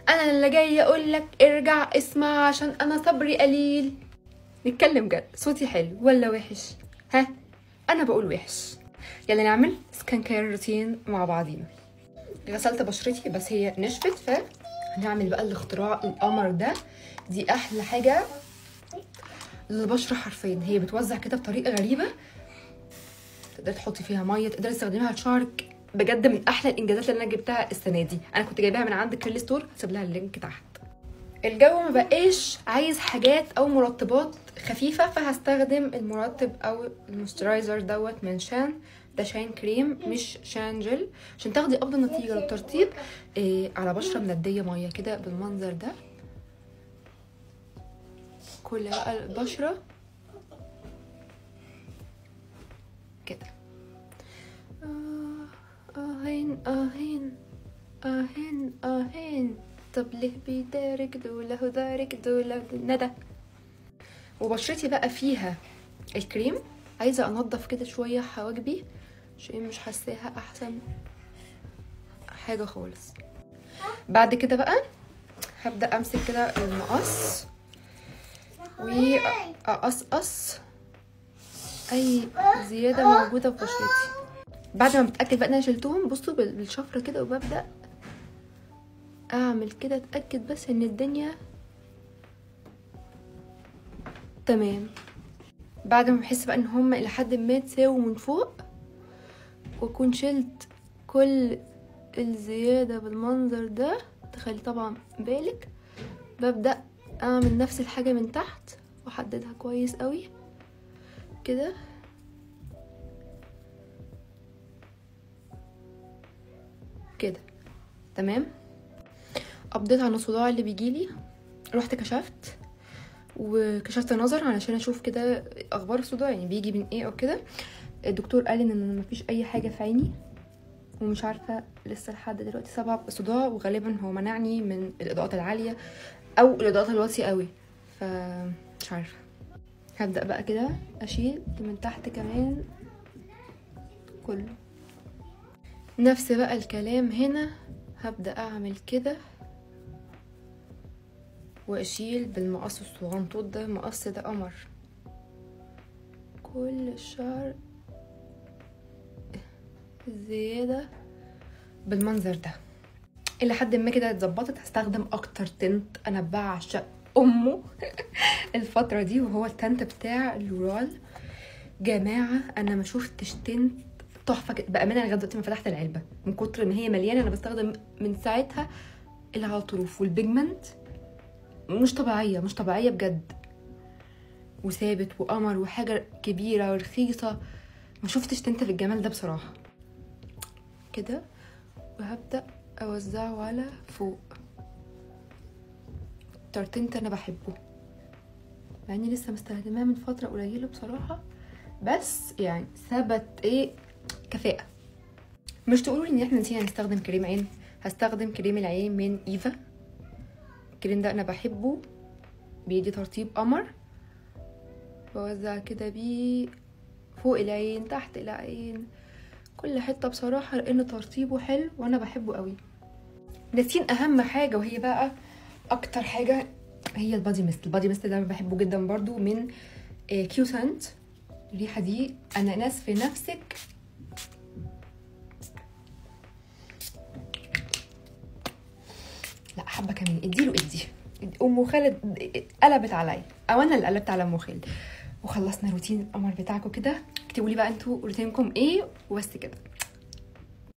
انا اللي جاي اقول لك ارجع اسمع عشان انا صبري قليل نتكلم جد صوتي حلو ولا وحش ها انا بقول وحش يلا نعمل سكان كير روتين مع بعضينا غسلت بشرتي بس هي نشفت ف هنعمل بقى الاختراع القمر ده دي احلى حاجه للبشره حرفيا هي بتوزع كده بطريقه غريبه تقدري تحطي فيها ميه تقدري تستخدميها لشعرك بجد من احلى الانجازات اللي انا جبتها السنه دي انا كنت جايباها من عند كريل ستور هسيب لها اللينك تحت الجو ما بقاش عايز حاجات او مرطبات خفيفه فهستخدم المرطب او الموسترايزر دوت من شان ده شان كريم مش شان جل عشان تاخدي افضل نتيجه للترطيب إيه على بشره منديه ميه كده بالمنظر ده كل بقى البشره كده آه آهين آهين آهين آهين طب ليه بيدارك دولة ودارك دولة ندى وبشرتي بقى فيها الكريم عايزة انضف كده شوية حواجبي عشان مش حاساها احسن حاجة خالص بعد كده بقى هبدأ امسك كده المقص واقصقص اي زيادة موجودة في بشرتي بعد ما بتاكد بقى ان انا شلتهم بصوا بالشفره كده وببدا اعمل كده اتاكد بس ان الدنيا تمام بعد ما بحس بقى ان هم الى حد ما تساووا من فوق واكون شلت كل الزياده بالمنظر ده تخلي طبعا بالك ببدا اعمل نفس الحاجه من تحت واحددها كويس قوي كده كده تمام قضيت عن الصداع اللي بيجيلي رحت كشفت وكشفت نظر علشان اشوف كده اخبار الصداع يعني بيجي من ايه او كده الدكتور قال ان مفيش اي حاجه في عيني ومش عارفه لسه لحد دلوقتي سبب الصداع وغالبا هو منعني من الاضاءات العاليه او الاضاءات الواطيه قوي فمش عارفه هبدا بقى كده اشيل من تحت كمان كله نفس بقى الكلام هنا هبدأ أعمل كده وأشيل بالمقص الصغنطوط ده المقص ده قمر كل الشعر الزيادة بالمنظر ده إلى حد ما كده اتظبطت هستخدم أكتر تنت أنا بعشق أمه الفترة دي وهو التنت بتاع لورال جماعة أنا ما شفتش تنت تحفه بامانه لغايه دلوقتي ما فتحت العلبه من كتر ما هي مليانه انا بستخدم من ساعتها اللي على الطروف والبيجمنت مش طبيعيه مش طبيعيه بجد وثابت وقمر وحاجه كبيره ورخيصه ما شفتش تنت في الجمال ده بصراحه كده وهبدا اوزعه على فوق الترتنت انا بحبه مع اني لسه مستخدماه من فتره قليله بصراحه بس يعني ثبت ايه كفاءة مش تقولوا ان احنا نسينا نستخدم كريم عين هستخدم كريم العين من ايفا الكريم ده انا بحبه بيدي ترطيب قمر بوزع كده بيه فوق العين تحت العين كل حته بصراحه لان ترطيبه حلو وانا بحبه قوي ناسين اهم حاجه وهي بقى اكتر حاجه هي البادي ميست البادي ميست ده بحبه جدا برضو من كيو سنت الريحه دي انا ناس في نفسك لا حبه كمان اديله ادي ام خالد قلبت عليا او انا اللي قلبت على ام خالد وخلصنا روتين القمر بتاعكم كده اكتبوا لي بقى انتوا روتينكم ايه وبس كده